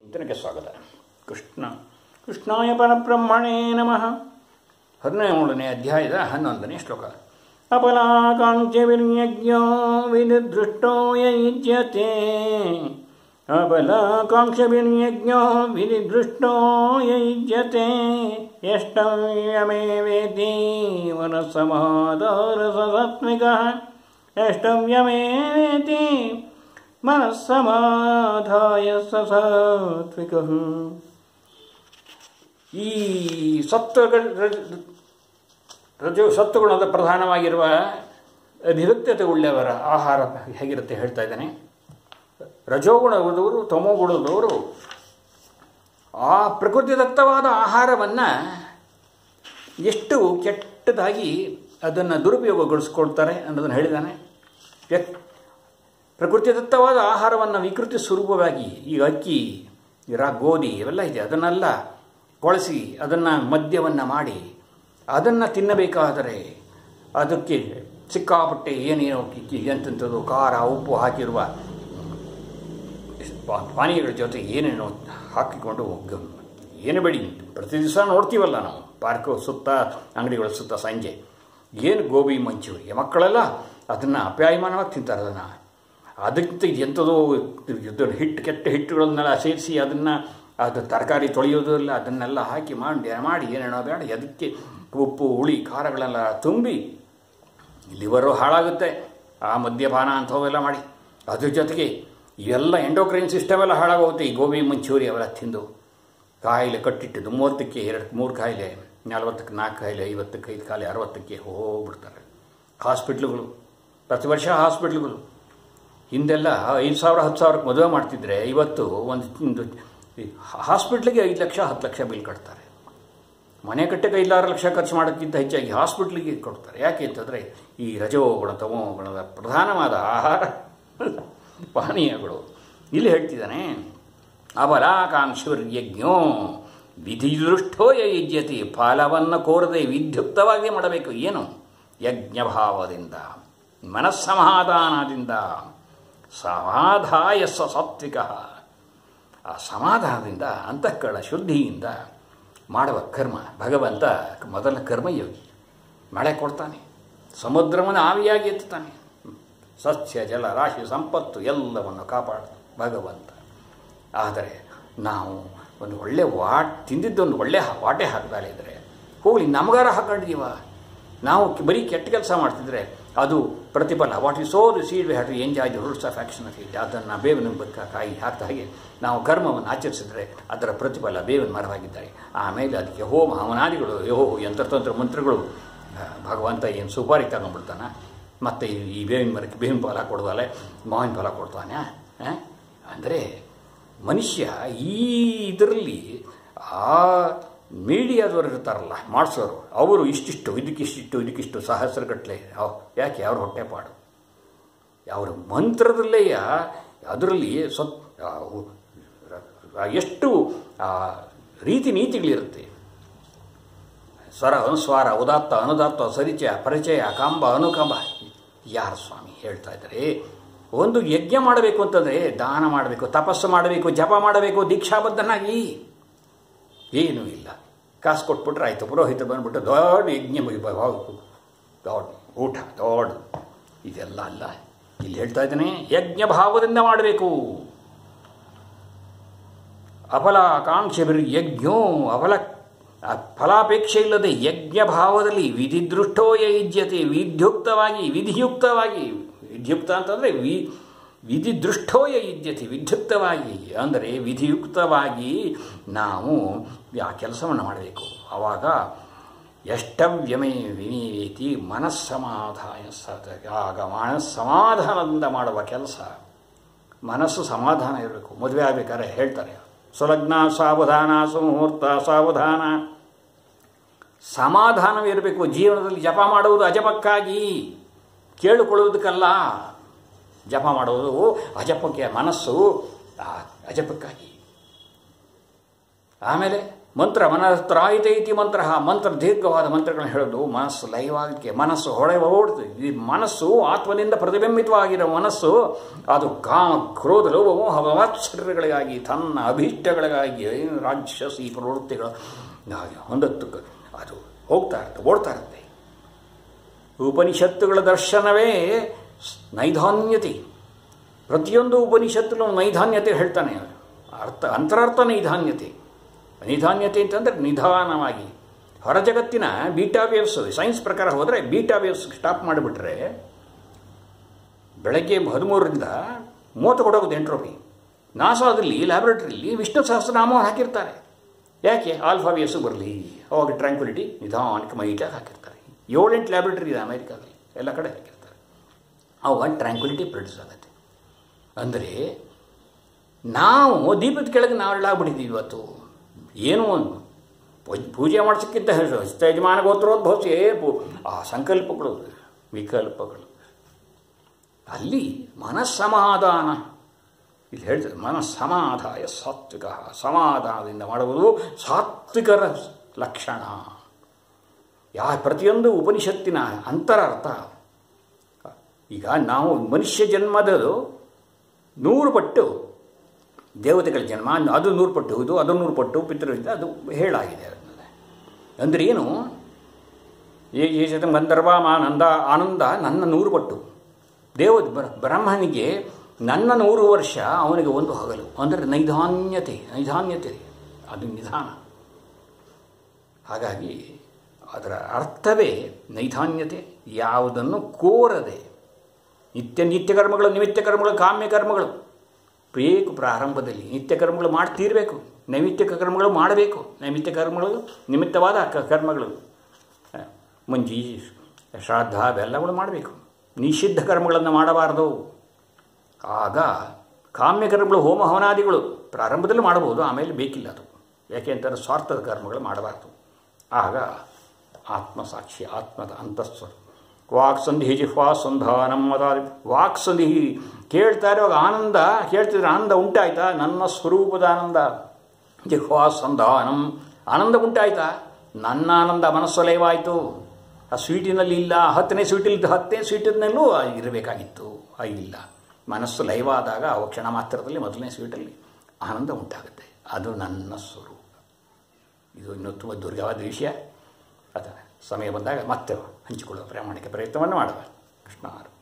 ಚಿಂತನೆಗೆ ಸ್ವಾಗತ ಕೃಷ್ಣ ಕೃಷ್ಣಾಯ ಪರಬ್ರಹ್ಮಣೇ ನಮಃ ಹದಿನೇಳನೇ ಅಧ್ಯಾಯದ ಹನ್ನೊಂದನೇ ಶ್ಲೋಕ ಅಪಲಾಕಾಂಕ್ಷೆ ವಿರ್ಯಜ್ಞೋ ವಿನಿದೃಷ್ಟೋ ಯಜ್ಯತೆ ಅಬಲಾಕಾಂಕ್ಷ ವಿರ್ಯಜ್ಞೋ ವಿನಿದೃಷ್ಟೋ ಯಜ್ಯತೆ ಎಷ್ಟವ್ಯಮೇವೇತಿ ಮನಸ್ಸಮಾಧಾರ ಸತ್ವಿಕ ಎಷ್ಟವ್ಯಮೇವೇತಿ ಮನಸ್ಸಮಾಧಾಯ ಸಾತ್ವಿಕ ಈ ಸತ್ವಗಳ ರಜೋ ಸತ್ವಗುಣದ ಪ್ರಧಾನವಾಗಿರುವ ನಿರುಕ್ತತೆ ಉಳ್ಳವರ ಆಹಾರ ಹೇಗಿರುತ್ತೆ ಹೇಳ್ತಾ ಇದ್ದಾನೆ ರಜೋಗುಣದವರು ತಮೋಗುಣದವರು ಆ ಪ್ರಕೃತಿದತ್ತವಾದ ಆಹಾರವನ್ನು ಎಷ್ಟು ಕೆಟ್ಟದಾಗಿ ಅದನ್ನು ದುರುಪಯೋಗಗೊಳಿಸ್ಕೊಳ್ತಾರೆ ಅನ್ನೋದನ್ನು ಹೇಳಿದ್ದಾನೆ ವ್ಯಕ್ ಪ್ರಕೃತಿದತ್ತವಾದ ಆಹಾರವನ್ನು ವಿಕೃತಿ ಸ್ವರೂಪವಾಗಿ ಈ ಅಕ್ಕಿ ರಾ ಗೋಧಿ ಇವೆಲ್ಲ ಇದೆ ಅದನ್ನೆಲ್ಲ ಕೊಳಸಿ ಅದನ್ನು ಮದ್ಯವನ್ನು ಮಾಡಿ ಅದನ್ನು ತಿನ್ನಬೇಕಾದರೆ ಅದಕ್ಕೆ ಸಿಕ್ಕಾಪಟ್ಟೆ ಏನೇನೋ ಎಂತೆಂಥದ್ದು ಖಾರ ಉಪ್ಪು ಹಾಕಿರುವ ಪಾನೀಯಗಳ ಜೊತೆ ಏನೇನೋ ಹಾಕಿಕೊಂಡು ಏನು ಬೇಡಿ ಪ್ರತಿ ದಿವಸ ನೋಡ್ತೀವಲ್ಲ ನಾವು ಪಾರ್ಕ್ ಸುತ್ತ ಅಂಗಡಿಗಳ ಸುತ್ತ ಸಂಜೆ ಏನು ಗೋಬಿ ಮಂಚೂರಿ ಮಕ್ಕಳೆಲ್ಲ ಅದನ್ನು ಅಪ್ಯಾಯಮಾನವಾಗಿ ತಿಂತಾರೆ ಅದನ್ನು ಅದಕ್ಕೆ ಎಂಥದೋ ಹಿಟ್ಟು ಕೆಟ್ಟ ಹಿಟ್ಟುಗಳನ್ನೆಲ್ಲ ಸೇರಿಸಿ ಅದನ್ನು ಅದು ತರಕಾರಿ ತೊಳೆಯೋದಿಲ್ಲ ಅದನ್ನೆಲ್ಲ ಹಾಕಿ ಮಾಡಿ ಮಾಡಿ ಏನೇನೋ ಬೇಡ ಅದಕ್ಕೆ ಉಪ್ಪು ಹುಳಿ ಖಾರಗಳೆಲ್ಲ ತುಂಬಿ ಲಿವರು ಹಾಳಾಗುತ್ತೆ ಆ ಮದ್ಯಪಾನ ಅಂಥವೆಲ್ಲ ಮಾಡಿ ಅದ್ರ ಜೊತೆಗೆ ಇವೆಲ್ಲ ಎಂಡೋಕ್ರೈನ್ ಸಿಸ್ಟಮ್ ಎಲ್ಲ ಹಾಳಾಗೋಗುತ್ತೆ ಈ ಗೋಬಿ ಮಂಚೂರಿ ಅವೆಲ್ಲ ತಿಂದು ಕಾಯಿಲೆ ಕಟ್ಟಿಟ್ಟಿದ್ದು ಮೂವತ್ತಕ್ಕೆ ಎರಡು ಮೂರು ಕಾಯಿಲೆ ನಲ್ವತ್ತಕ್ಕೆ ನಾಲ್ಕು ಕಾಯಿಲೆ ಐವತ್ತಕ್ಕೆ ಐದು ಕಾಯಿಲೆ ಅರವತ್ತಕ್ಕೆ ಹೋಗ್ಬಿಡ್ತಾರೆ ಹಾಸ್ಪಿಟ್ಲುಗಳು ಪ್ರತಿ ವರ್ಷ ಹಾಸ್ಪಿಟ್ಲುಗಳು ಹಿಂದೆಲ್ಲ ಐದು ಸಾವಿರ ಹತ್ತು ಸಾವಿರಕ್ಕೆ ಮದುವೆ ಮಾಡ್ತಿದ್ರೆ ಇವತ್ತು ಒಂದು ಹಾಸ್ಪಿಟ್ಲಿಗೆ ಐದು ಲಕ್ಷ ಹತ್ತು ಲಕ್ಷ ಬಿಲ್ ಕಟ್ತಾರೆ ಮನೆ ಕಟ್ಟಕ್ಕೆ ಐದಾರು ಲಕ್ಷ ಖರ್ಚು ಮಾಡೋಕ್ಕಿಂತ ಹೆಚ್ಚಾಗಿ ಹಾಸ್ಪಿಟ್ಲಿಗೆ ಕೊಡ್ತಾರೆ ಯಾಕೆ ಅಂತಂದರೆ ಈ ರಜೋಗುಣ ತಮೋಗುಣದ ಪ್ರಧಾನವಾದ ಆಹಾರ ಪಾನೀಯಗಳು ಇಲ್ಲಿ ಹೇಳ್ತಿದ್ದಾನೆ ಅಬಲಾಕಾಂಕ್ಷರ್ಯಜ್ಞೋ ವಿಧಿದೃಷ್ಟೋ ಯಜ್ಯತಿ ಫಲವನ್ನು ಕೋರದೆ ವಿದ್ಯುಕ್ತವಾಗಿ ಮಾಡಬೇಕು ಏನು ಯಜ್ಞಭಾವದಿಂದ ಮನಸ್ಸಮಾಧಾನದಿಂದ ಸಮಾಧಾಯ ಸಾತ್ವಿಕ ಆ ಸಮಾಧಾನದಿಂದ ಅಂತಃಕರಣ ಶುದ್ಧಿಯಿಂದ ಮಾಡುವ ಕರ್ಮ ಭಗವಂತ ಮೊದಲ ಕರ್ಮಯೋಗಿ ಮಳೆ ಕೊಡ್ತಾನೆ ಸಮುದ್ರವನ್ನು ಆವಿಯಾಗಿ ಎತ್ತುತ್ತಾನೆ ಸಸ್ಯ ಜಲ ರಾಶಿ ಸಂಪತ್ತು ಎಲ್ಲವನ್ನು ಕಾಪಾಡ ಭಗವಂತ ಆದರೆ ನಾವು ಒಂದು ಒಳ್ಳೆ ವಾಟ್ ತಿಂದಿದ್ದೊಂದು ಒಳ್ಳೆ ವಾಟೆ ಹಾಕ್ದಾಲೆ ಇದ್ದರೆ ಹೋಗಲಿ ನಮಗಾರ ಹಾಕೊಂಡಿದ್ದೀವ ನಾವು ಬರೀ ಕೆಟ್ಟ ಕೆಲಸ ಮಾಡ್ತಿದ್ರೆ ಅದು ಪ್ರತಿಫಲ what is so the seed we have to enjoy the roots of action of it ಅದನ್ನು ಬೇವಿನ ಬದುಕ ಕಾಯಿ ಹಾಕ್ದ ಹಾಗೆ ನಾವು ಕರ್ಮವನ್ನು ಆಚರಿಸಿದ್ರೆ ಅದರ ಪ್ರತಿಫಲ ಬೇವಿನ ಮರವಾಗಿದ್ದಾರೆ ಆಮೇಲೆ ಅದಕ್ಕೆ ಹೋಮ ಹವನಾದಿಗಳು ಯಹೋ ಯಂತ್ರತಂತ್ರ ಮಂತ್ರಗಳು ಭಗವಂತ ಏನು ಸುಪಾರಿ ತಗೊಂಡ್ಬಿಡ್ತಾನೆ ಮತ್ತು ಈ ಬೇವಿನ ಮರಕ್ಕೆ ಬೇವಿನ ಫಲ ಕೊಡ್ದಲೆ ಮಾವಿನ ಫಲ ಕೊಡ್ತಾನೆ ಅಂದರೆ ಮನುಷ್ಯ ಈ ಇದರಲ್ಲಿ ಆ ಮೀಡಿಯಾದವರು ಇರ್ತಾರಲ್ಲ ಮಾಡಿಸೋರು ಅವರು ಇಷ್ಟಿಷ್ಟು ಇದಕ್ಕಿಷ್ಟಿಷ್ಟು ಇದಕ್ಕಿಷ್ಟು ಸಹಸ್ರಗಟ್ಟಲೆ ಯಾಕೆ ಅವ್ರ ಹೊಟ್ಟೆಪಾಡು ಅವರ ಮಂತ್ರದಲ್ಲೇ ಅದರಲ್ಲಿ ಸ್ವತ್ ಎಷ್ಟು ರೀತಿ ನೀತಿಗಳಿರುತ್ತೆ ಸ್ವರ ಅನುಸ್ವಾರ ಉದಾತ್ತ ಅನುದಾತ್ತ ಸರಿಚಯ ಪರಿಚಯ ಕಾಂಬ ಅನುಕಂಬ ಯಾರು ಸ್ವಾಮಿ ಹೇಳ್ತಾ ಇದ್ದಾರೆ ಒಂದು ಯಜ್ಞ ಮಾಡಬೇಕು ಅಂತಂದರೆ ದಾನ ಮಾಡಬೇಕು ತಪಸ್ಸು ಮಾಡಬೇಕು ಜಪ ಮಾಡಬೇಕು ದೀಕ್ಷಾಬದ್ಧನಾಗಿ ಏನೂ ಇಲ್ಲ ಕಾಸು ಕೊಟ್ಬಿಟ್ರೆ ಆಯಿತು ಪುರೋಹಿತ ಬಂದ್ಬಿಟ್ಟು ದೊಡ್ಡ ಯಜ್ಞ ದೊಡ್ಡ ಊಟ ದೊಡ್ಡ ಇದೆಲ್ಲ ಅಲ್ಲ ಇಲ್ಲಿ ಹೇಳ್ತಾ ಇದ್ದೇನೆ ಯಜ್ಞ ಭಾವದಿಂದ ಮಾಡಬೇಕು ಅಫಲಾಕಾಂಕ್ಷೆ ಯಜ್ಞೋ ಅಫಲ ಫಲಾಪೇಕ್ಷೆ ಇಲ್ಲದೆ ಯಜ್ಞ ಭಾವದಲ್ಲಿ ವಿಧಿದೃಷ್ಟೋ ಯಜ್ಯತೆ ವಿದ್ಯುಕ್ತವಾಗಿ ವಿಧಿಯುಕ್ತವಾಗಿ ವಿದ್ಯುಕ್ತ ಅಂತಂದರೆ ವಿ ವಿಧಿದೃಷ್ಟೋಯ ಇದ್ಯತೆ ವಿದ್ಯುಕ್ತವಾಗಿ ಅಂದರೆ ವಿಧಿಯುಕ್ತವಾಗಿ ನಾವು ಆ ಕೆಲಸವನ್ನು ಮಾಡಬೇಕು ಆವಾಗ ಎಷ್ಟವ್ಯಮೇ ವಿನೀತಿ ಮನಸ್ಸಮಾಧಾನ ಆಗ ಮನಸ್ಸಮಾಧಾನದಿಂದ ಮಾಡುವ ಕೆಲಸ ಮನಸ್ಸು ಸಮಾಧಾನ ಇರಬೇಕು ಮದುವೆ ಆಗಬೇಕಾದ್ರೆ ಹೇಳ್ತಾರೆ ಸುಲಗ್ನ ಸಾವಧಾನ ಸುಮುಹೂರ್ತ ಸಾವಧಾನ ಸಮಾಧಾನವಿರಬೇಕು ಜೀವನದಲ್ಲಿ ಜಪ ಮಾಡುವುದು ಅಜಪಕ್ಕಾಗಿ ಕೇಳಿಕೊಳ್ಳುವುದಕ್ಕಲ್ಲ ಜಪ ಮಾಡುವುದು ಅಜಪಕ್ಕೆ ಮನಸ್ಸು ಅಜಪಕ್ಕಾಗಿ ಆಮೇಲೆ ಮಂತ್ರ ಮನಸ್ತ್ರಾಯಿತ ಇತಿ ಮಂತ್ರ ಮಂತ್ರ ದೀರ್ಘವಾದ ಮಂತ್ರಗಳನ್ನು ಹೇಳೋದು ಮನಸ್ಸು ಲಯವಾಗಲಿಕ್ಕೆ ಮನಸ್ಸು ಹೊಳೆ ಓಡ್ತದೆ ಈ ಮನಸ್ಸು ಆತ್ಮದಿಂದ ಪ್ರತಿಬಿಂಬಿತವಾಗಿರೋ ಮನಸ್ಸು ಅದು ಕಾಮ ಕ್ರೋಧ ಲೋಭ ಮೋಹ ಮವಾತ್ಸರ್ಯಗಳಿಗಾಗಿ ತನ್ನ ಅಭೀಷ್ಟಗಳಿಗಾಗಿ ರಾಕ್ಷಸಿ ಪ್ರವೃತ್ತಿಗಳು ಹೊಂದತ್ತು ಅದು ಹೋಗ್ತಾ ಇರುತ್ತೆ ಓಡ್ತಾ ಇರುತ್ತೆ ಉಪನಿಷತ್ತುಗಳ ದರ್ಶನವೇ ನೈಧಾನ್ಯತೆ ಪ್ರತಿಯೊಂದು ಉಪನಿಷತ್ತುಗಳು ನೈಧಾನ್ಯತೆ ಹೇಳ್ತಾನೆ ಅರ್ಥ ಅಂತರಾರ್ಥ ನೈಧಾನ್ಯತೆ ನೈಧಾನ್ಯತೆ ಅಂತಂದರೆ ನಿಧಾನವಾಗಿ ಹೊರ ಜಗತ್ತಿನ ಬೀಟಾ ವೇವ್ಸ್ ಸೈನ್ಸ್ ಪ್ರಕಾರ ಹೋದರೆ ಬೀಟಾ ವೇವ್ಸ್ ಸ್ಟಾಪ್ ಮಾಡಿಬಿಟ್ರೆ ಬೆಳಗ್ಗೆ ಹದಿಮೂರರಿಂದ ಮೂವತ್ತು ಕೊಡೋದು ಎಂಟ್ರೋಪಿ ನಾಸಾದಲ್ಲಿ ಲ್ಯಾಬ್ರೇಟರಿಲಿ ವಿಷ್ಣು ಸಹಸ್ರನಾಮವನ್ನು ಹಾಕಿರ್ತಾರೆ ಯಾಕೆ ಆಲ್ಫಾ ವೇವ್ಸು ಬರಲಿ ಅವಾಗ ಟ್ರ್ಯಾಂಕ್ವಿಲಿಟಿ ನಿಧಾನಕ್ಕೆ ಮೈಟಾಗಿ ಹಾಕಿರ್ತಾರೆ ಏಳೆಂಟು ಲ್ಯಾಬ್ರೇಟರಿ ಇದೆ ಅಮೇರಿಕಾದಲ್ಲಿ ಎಲ್ಲ ಕಡೆ ಹಾಕಿರ್ತಾರೆ ಅವಾಗ ಟ್ರ್ಯಾಂಕ್ವಿಲಿಟಿ ಪ್ರೊಡ್ಯೂಸ್ ಆಗುತ್ತೆ ಅಂದರೆ ನಾವು ದೀಪದ ಕೆಳಗೆ ನಾವೆಲ್ಲಾಗ್ಬಿಟ್ಟಿದ್ದೀವಿ ಇವತ್ತು ಏನು ಒಂದು ಪೂಜೆ ಮಾಡಿಸೋಕ್ಕಿಂತ ಯಜಮಾನ ಗೋತ್ರೋದ್ಭವಿಸಿ ಆ ಸಂಕಲ್ಪಗಳು ವಿಕಲ್ಪಗಳು ಅಲ್ಲಿ ಮನಸ್ಸಮಾಧಾನ ಇಲ್ಲಿ ಹೇಳ್ತದೆ ಮನಸ್ಸಮಾಧಾಯ ಸಾತ್ವಿಕ ಸಮಾಧಾನದಿಂದ ಮಾಡುವುದು ಸಾತ್ವಿಕರ ಲಕ್ಷಣ ಯಾ ಪ್ರತಿಯೊಂದು ಉಪನಿಷತ್ತಿನ ಅಂತರಾರ್ಥ ಈಗ ನಾವು ಮನುಷ್ಯ ಜನ್ಮದ ನೂರು ಪಟ್ಟು ದೇವತೆಗಳ ಜನ್ಮ ಅದು ನೂರು ಪಟ್ಟು ಇದು ಅದು ನೂರು ಪಟ್ಟು ಪಿತೃರಿಂದ ಅದು ಹೇಳಾಗಿದೆ ಅಂದರೆ ಏನು ಈ ಜೊತೆ ಗಂಧರ್ವ ಆನಂದ ಆನಂದ ನನ್ನ ನೂರು ಪಟ್ಟು ದೇವ ಬ್ರಹ್ಮನಿಗೆ ನನ್ನ ನೂರು ವರ್ಷ ಅವನಿಗೆ ಒಂದು ಹಗಲು ಅಂದರೆ ನೈಧಾನ್ಯತೆ ನೈಧಾನ್ಯತೆ ಅದು ನಿಧಾನ ಹಾಗಾಗಿ ಅದರ ಅರ್ಥವೇ ನೈಧಾನ್ಯತೆ ಯಾವುದನ್ನು ಕೋರದೆ ನಿತ್ಯ ನಿತ್ಯ ಕರ್ಮಗಳು ನಿಮಿತ್ತ ಕರ್ಮಗಳು ಕಾಮ್ಯ ಕರ್ಮಗಳು ಬೇಕು ಪ್ರಾರಂಭದಲ್ಲಿ ನಿತ್ಯ ಕರ್ಮಗಳು ಮಾಡ್ತೀರಬೇಕು ನೈಮಿತ್ಯ ಕರ್ಮಗಳು ಮಾಡಬೇಕು ನೈಮಿತ್ಯ ಕರ್ಮಗಳು ನಿಮಿತ್ತವಾದ ಕರ್ಮಗಳು ಮುಂಜಿ ಶ್ರಾದ್ದ ಅವೆಲ್ಲಗಳು ಮಾಡಬೇಕು ನಿಷಿದ್ಧ ಕರ್ಮಗಳನ್ನು ಮಾಡಬಾರದು ಆಗ ಕಾಮ್ಯ ಕರ್ಮಗಳು ಹೋಮ ಹವನಾದಿಗಳು ಪ್ರಾರಂಭದಲ್ಲಿ ಮಾಡಬಹುದು ಆಮೇಲೆ ಬೇಕಿಲ್ಲ ಅದು ಯಾಕೆ ಅಂತಂದರೆ ಸ್ವಾರ್ಥದ ಕರ್ಮಗಳು ಮಾಡಬಾರ್ದು ಆಗ ಆತ್ಮಸಾಕ್ಷಿ ಆತ್ಮದ ಅಂತಸ್ವ ವಾಕ್ಸಂಧಿ ಜಿಹ್ವಾ ಸಂಧಾನಂ ಮತಾದಿ ವಾಕ್ಸಂಧಿ ಕೇಳ್ತಾ ಇರುವಾಗ ಆನಂದ ಕೇಳ್ತಿದ್ರೆ ಆನಂದ ಉಂಟಾಯ್ತಾ ನನ್ನ ಸ್ವರೂಪದ ಆನಂದ ಜಿಹ್ವಾ ಸಂಧಾನಂ ಆನಂದ ಉಂಟಾಯ್ತಾ ನನ್ನ ಆನಂದ ಮನಸ್ಸಲಯವಾಯಿತು ಆ ಸ್ವೀಟಿನಲ್ಲಿ ಇಲ್ಲ ಹತ್ತನೇ ಸ್ವೀಟಿಲ್ ಹತ್ತನೇ ಸ್ವೀಟಿನಲ್ಲೂ ಇರಬೇಕಾಗಿತ್ತು ಇಲ್ಲ ಮನಸ್ಸು ಲಯವಾದಾಗ ಅವ ಕ್ಷಣ ಮಾತ್ರದಲ್ಲಿ ಮೊದಲನೇ ಸ್ವೀಟಲ್ಲಿ ಆನಂದ ಉಂಟಾಗುತ್ತೆ ಅದು ನನ್ನ ಸ್ವರೂಪ ಇದು ಇನ್ನೂ ತುಂಬ ದುರ್ಗವಾದ ವಿಷಯ ಅದನ್ನು ಸಮಯ ಬಂದಾಗ ಮತ್ತೆ ಹಂಚಿಕೊಳ್ಳುವ ಪ್ರಾಮಾಣಿಕ ಪ್ರಯತ್ನವನ್ನು ಮಾಡುವ ಕೃಷ್ಣ